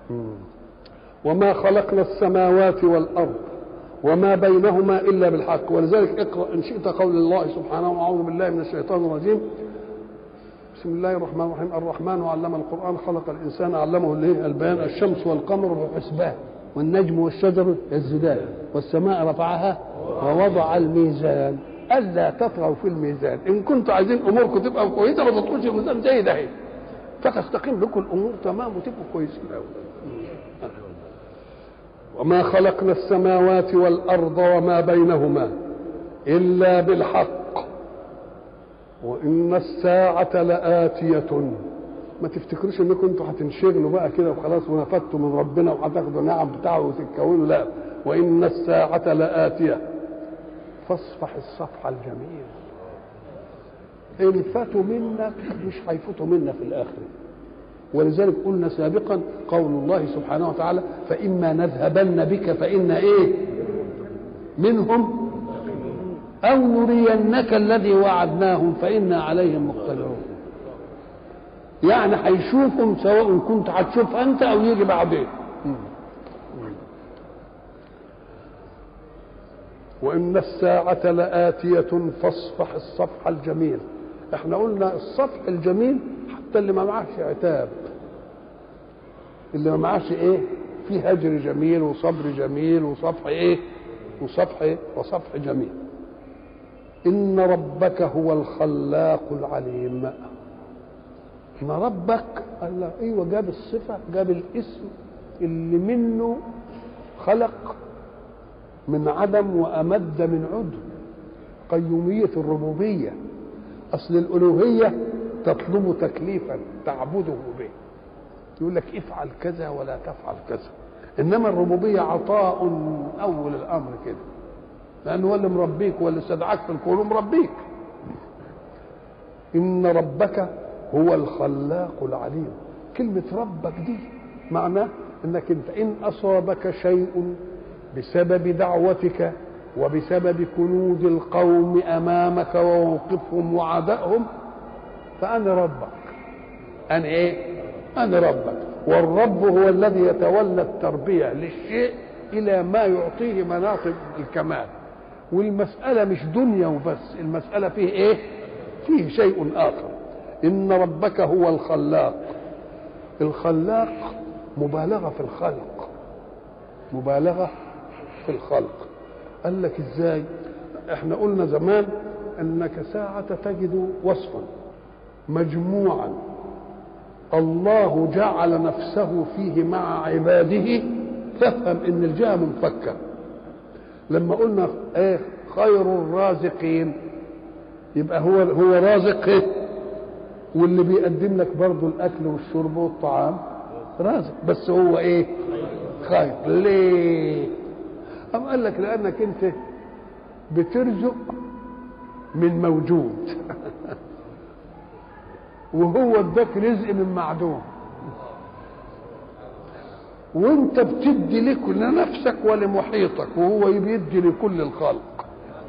وما خلقنا السماوات والارض وما بينهما الا بالحق ولذلك اقرا ان شئت قول الله سبحانه واعوذ بالله من الشيطان الرجيم بسم الله الرحمن الرحيم الرحمن علم القرآن خلق الإنسان علمه الايه البيان الشمس والقمر بحسبان والنجم والشجر يسجدان والسماء رفعها ووضع الميزان ألا تطغوا في الميزان إن كنتم عايزين أموركم تبقى كويسة ما تطغوش الميزان زي ده فتستقيم لكم الأمور تمام وتبقوا كويسين أوي وما خلقنا السماوات والأرض وما بينهما إلا بالحق وإن الساعة لآتية ما تفتكروش انكم انتوا هتنشغلوا بقى كده وخلاص ونفدتوا من ربنا وهتاخدوا نعم بتاعه وتتكونوا لا وإن الساعة لآتية فاصفح الصفح الجميل إن فاتوا منك مش هيفوتوا منا في الآخرة ولذلك قلنا سابقا قول الله سبحانه وتعالى فإما نذهبن بك فإن إيه منهم أو نرينك الذي وعدناهم فإنا عليهم مقتدرون يعني هيشوفهم سواء كنت هتشوف أنت أو يجي بعدين وإن الساعة لآتية فاصفح الصفح الجميل احنا قلنا الصفح الجميل حتى اللي ما معاش عتاب اللي ما معاش ايه في هجر جميل وصبر جميل وصفح ايه وصفح ايه وصفح جميل إن ربك هو الخلاق العليم إن ربك قال له أيوه جاب الصفة جاب الاسم اللي منه خلق من عدم وأمد من عدم قيومية الربوبية أصل الألوهية تطلب تكليفا تعبده به يقول لك افعل كذا ولا تفعل كذا إنما الربوبية عطاء أول الأمر كده لأنه هو اللي مربيك هو اللي استدعاك في الكون مربيك إن ربك هو الخلاق العليم كلمة ربك دي معناه انك انت ان اصابك شيء بسبب دعوتك وبسبب كنود القوم امامك وموقفهم وعدائهم فانا ربك انا ايه انا ربك والرب هو الذي يتولى التربيه للشيء الى ما يعطيه مناطق الكمال والمساله مش دنيا وبس المساله فيه ايه فيه شيء اخر ان ربك هو الخلاق الخلاق مبالغه في الخلق مبالغه في الخلق قال لك ازاي احنا قلنا زمان انك ساعه تجد وصفا مجموعا الله جعل نفسه فيه مع عباده تفهم ان الجهه منفكه لما قلنا ايه خير الرازقين يبقى هو هو رازق ايه واللي بيقدم لك برضه الاكل والشرب والطعام رازق بس هو ايه خير ليه أم قال لك لانك انت بترزق من موجود وهو اداك رزق من معدوم وانت بتدي لك لنفسك ولمحيطك وهو بيدي لكل الخلق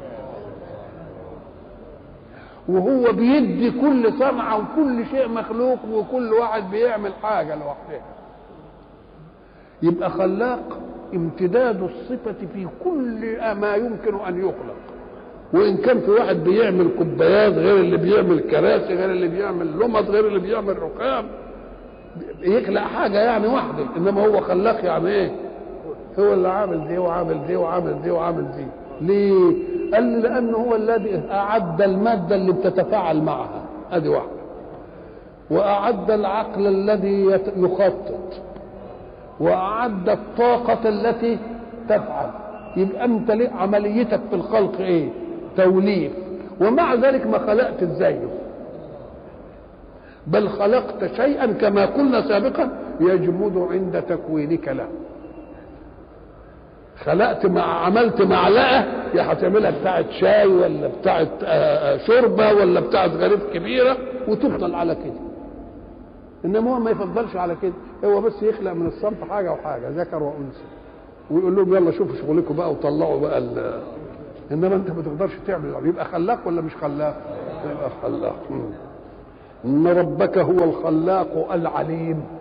وهو بيدي كل صنعة وكل شيء مخلوق وكل واحد بيعمل حاجة لوحده يبقى خلاق امتداد الصفة في كل ما يمكن أن يخلق وإن كان في واحد بيعمل كوبايات غير اللي بيعمل كراسي غير اللي بيعمل لمض غير اللي بيعمل رخام يخلق حاجة يعني واحدة إنما هو خلاق يعني إيه هو اللي عامل دي وعامل دي وعامل دي وعامل دي ليه؟ قال لي لأنه هو الذي أعد المادة اللي بتتفاعل معها هذه واحدة وأعد العقل الذي يخطط وأعد الطاقة التي تفعل يبقى أنت ليه عمليتك في الخلق إيه؟ توليف ومع ذلك ما خلقت زيه بل خلقت شيئا كما قلنا سابقا يجمد عند تكوينك له خلقت مع عملت معلقه يا هتعملها بتاعت شاي ولا بتاعت شوربه ولا بتاعت غريب كبيره وتفضل على كده انما هو ما يفضلش على كده هو بس يخلق من الصنف حاجه وحاجه ذكر وانثى ويقول لهم يلا شوفوا شغلكم بقى وطلعوا بقى ال انما انت ما تقدرش تعمل يبقى خلاق ولا مش خلاق؟ يبقى خلاق ان ربك هو الخلاق العليم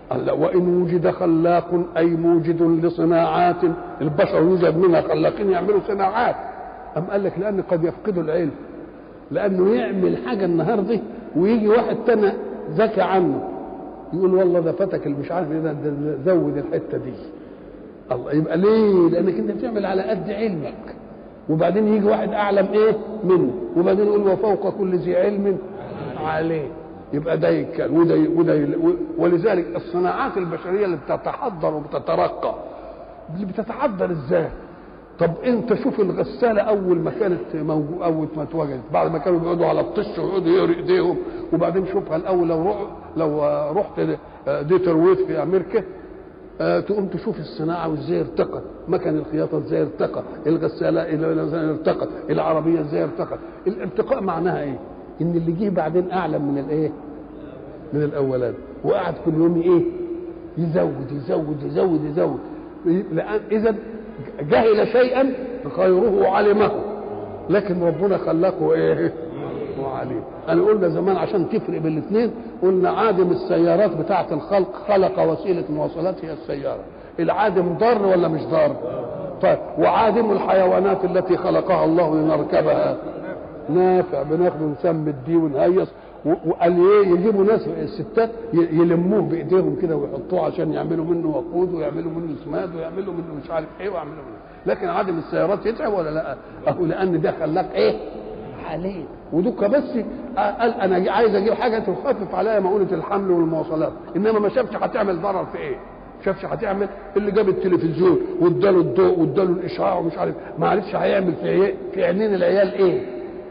قال لا وإن وجد خلاق أي موجد لصناعات البشر يوجد منها خلاقين يعملوا صناعات أم قال لك لأن قد يفقدوا العلم لأنه يعمل حاجة النهاردة ويجي واحد تاني ذكي عنه يقول والله ده فتك اللي مش عارف ايه ده ده زود الحته دي الله يبقى ليه؟ لانك انت بتعمل على قد علمك وبعدين يجي واحد اعلم ايه منه وبعدين يقول وفوق كل ذي علم عليه يبقى ده يتكلم وده وده ولذلك الصناعات البشريه اللي بتتحضر وبتترقى اللي بتتحضر ازاي؟ طب انت شوف الغساله اول ما كانت موجود اول ما اتوجدت بعد ما كانوا بيقعدوا على الطش ويقعدوا يقروا ايديهم وبعدين شوفها الاول لو روح لو رحت ديترويت في امريكا آه تقوم تشوف الصناعه وازاي ارتقت مكن الخياطه ازاي ارتقى الغساله ازاي ارتقت العربيه ازاي ارتقت الارتقاء معناها ايه ان اللي جه بعدين اعلم من الايه من الاولان وقعد كل يوم ايه يزود يزود يزود يزود لان اذا جهل شيئا غيره علمه لكن ربنا خلقه ايه وعليم انا قلنا زمان عشان تفرق بين الاثنين قلنا عادم السيارات بتاعه الخلق خلق وسيله مواصلات هي السياره العادم ضار ولا مش ضار طيب وعادم الحيوانات التي خلقها الله لنركبها نافع بناخده نسمي الدي ونهيص وقال ايه يجيبوا ناس الستات يلموه بايديهم كده ويحطوه عشان يعملوا منه وقود ويعملوا منه سماد ويعملوا منه مش عارف ايه ويعملوا منه لكن عدم السيارات يتعب ولا لا؟ اهو لان ده خلاك ايه؟ عليه ودك بس قال انا عايز اجيب حاجه تخفف عليا مؤونه الحمل والمواصلات انما ما شافش هتعمل ضرر في ايه؟ شافش هتعمل اللي جاب التلفزيون واداله الضوء واداله الاشعاع ومش عارف ما عرفش هيعمل في ايه؟ في عينين العيال ايه؟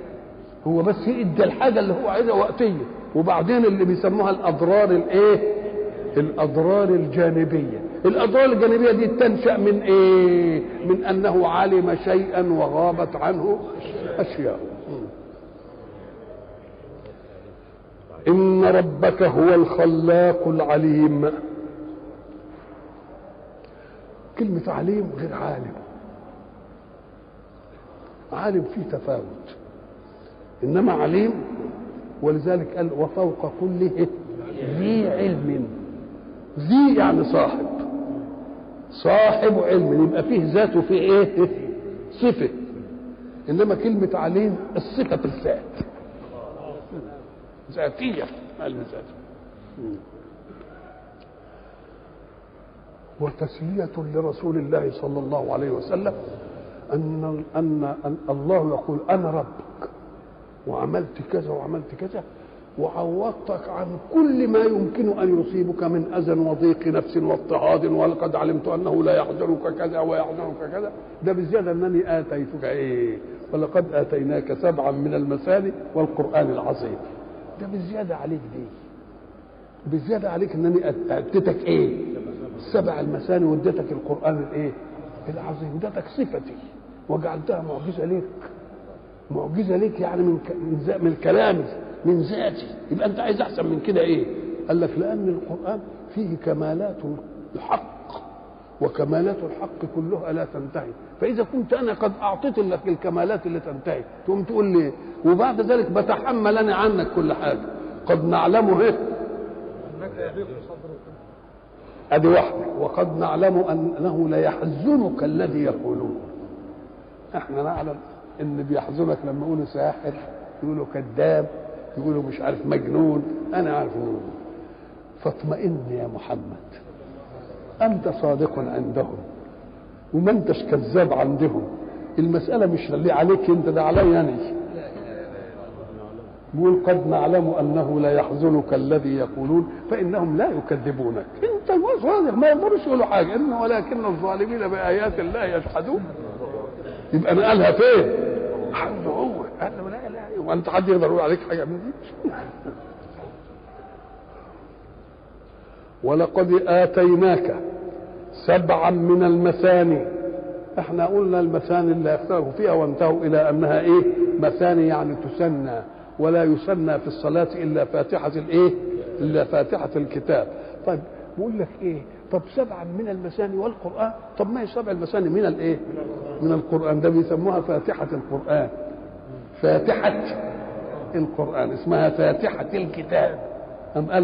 هو بس ادى الحاجه اللي هو عايزها وقتيه وبعدين اللي بيسموها الاضرار الايه الاضرار الجانبيه الاضرار الجانبيه دي تنشا من ايه من انه علم شيئا وغابت عنه اشياء ان ربك هو الخلاق العليم كلمه عليم غير عالم عالم فيه تفاوت انما عليم ولذلك قال وفوق كل ذي علم ذي يعني صاحب صاحب علم يبقى فيه ذات وفيه ايه صفه انما كلمه عليم الصفه في الذات ذاتيه الذات وتسليه لرسول الله صلى الله عليه وسلم ان ان, أن الله يقول انا ربك وعملت كذا وعملت كذا وعوضتك عن كل ما يمكن ان يصيبك من اذى وضيق نفس واضطهاد ولقد علمت انه لا يحزنك كذا ويحزنك كذا ده بزياده انني اتيتك ايه ولقد اتيناك سبعا من المثاني والقران العظيم ده بالزياده عليك دي بالزياده عليك انني اديتك ايه سبع المثاني واديتك القران الايه العظيم اديتك صفتي وجعلتها معجزه ليك معجزه ليك يعني من من, من كلامي من ذاتي يبقى انت عايز احسن من كده ايه قال لك لان القران فيه كمالات الحق وكمالات الحق كلها لا تنتهي فاذا كنت انا قد اعطيت لك الكمالات اللي تنتهي تقوم تقول لي وبعد ذلك بتحمل انا عنك كل حاجه قد نعلمه ايه ادي واحده وقد نعلم انه ليحزنك الذي يقولون احنا نعلم ان بيحزنك لما يقولوا ساحر يقولوا كذاب يقولوا مش عارف مجنون انا عارف انه فاطمئن يا محمد انت صادق عندهم وما انتش كذاب عندهم المسألة مش اللي عليك انت ده علي انا بيقول قد نعلم انه لا يحزنك الذي يقولون فانهم لا يكذبونك انت صادق ما يقدروش يقولوا حاجه انه ولكن الظالمين بايات الله يجحدون يبقى انا قالها فين؟ عنده هو قال له لا لا وانت حد يقدر يقول عليك حاجه من دي ولقد اتيناك سبعا من المثاني احنا قلنا المثاني اللي اختلفوا فيها وانتهوا الى انها ايه مثاني يعني تسنى ولا يسنى في الصلاة إلا فاتحة الإيه؟ إلا فاتحة الكتاب. طيب بقول لك إيه؟ طب سبعا من المثاني والقرآن، طب ما هي سبع المثاني من الإيه؟ من القرآن ده بيسموها فاتحة القرآن. فاتحة القرآن اسمها فاتحة الكتاب. أم قال